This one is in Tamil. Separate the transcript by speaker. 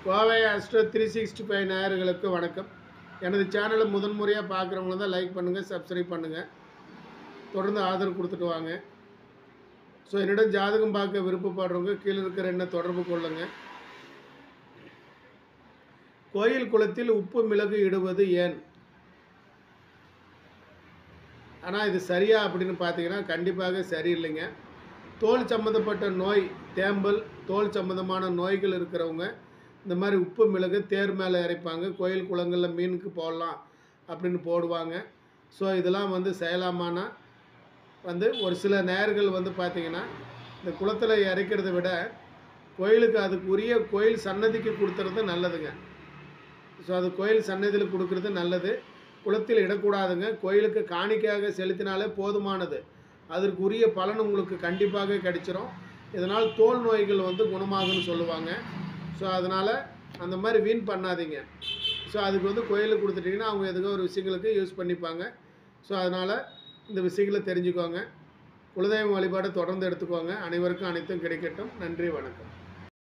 Speaker 1: Kovai astro three sixty five நேயர்களுக்கு வணக்கம் எனது சேனலை முதன் முறையாக பார்க்குறவங்க தான் லைக் பண்ணுங்கள் சப்ஸ்கிரைப் பண்ணுங்கள் தொடர்ந்து ஆதரவு கொடுத்துட்டு வாங்க ஸோ என்னிடம் ஜாதகம் பார்க்க விருப்பப்படுறவங்க கீழே இருக்கிற என்ன தொடர்பு கொள்ளுங்க கோயில் குளத்தில் உப்பு மிளகு இடுவது ஏன் ஆனால் இது சரியா அப்படின்னு பார்த்தீங்கன்னா கண்டிப்பாக சரியில்லைங்க தோல் சம்மந்தப்பட்ட நோய் தேம்பல் தோல் சம்மந்தமான நோய்கள் இருக்கிறவங்க இந்த மாதிரி உப்பு மிளகு தேர் மேலே இறைப்பாங்க கோயில் குளங்களில் மீனுக்கு போடலாம் அப்படின்னு போடுவாங்க ஸோ இதெல்லாம் வந்து செய்யலாமான்னா வந்து ஒரு சில நேர்கள் வந்து பார்த்திங்கன்னா இந்த குளத்தில் இறைக்கிறத விட கோயிலுக்கு அதுக்கு உரிய கோயில் சன்னதிக்கு கொடுத்துறது நல்லதுங்க ஸோ அது கோயில் சன்னதியில் கொடுக்குறது நல்லது குளத்தில் இடக்கூடாதுங்க கோயிலுக்கு காணிக்கையாக செலுத்தினாலே போதுமானது அதற்கு உரிய பலன் உங்களுக்கு கண்டிப்பாக கிடைச்சிரும் இதனால் தோல் நோய்கள் வந்து குணமாகும்னு சொல்லுவாங்க ஸோ அதனால் அந்த மாதிரி வீண் பண்ணாதீங்க ஸோ அதுக்கு வந்து கோயிலுக்கு கொடுத்துட்டிங்கன்னா அவங்க எதுக்கோ ஒரு விஷயங்களுக்கு யூஸ் பண்ணிப்பாங்க ஸோ அதனால் இந்த விஷயங்களை தெரிஞ்சுக்கோங்க குலதெய்வ வழிபாடை தொடர்ந்து எடுத்துக்கோங்க அனைவருக்கும் அனைத்தும் கிடைக்கட்டும் நன்றி வணக்கம்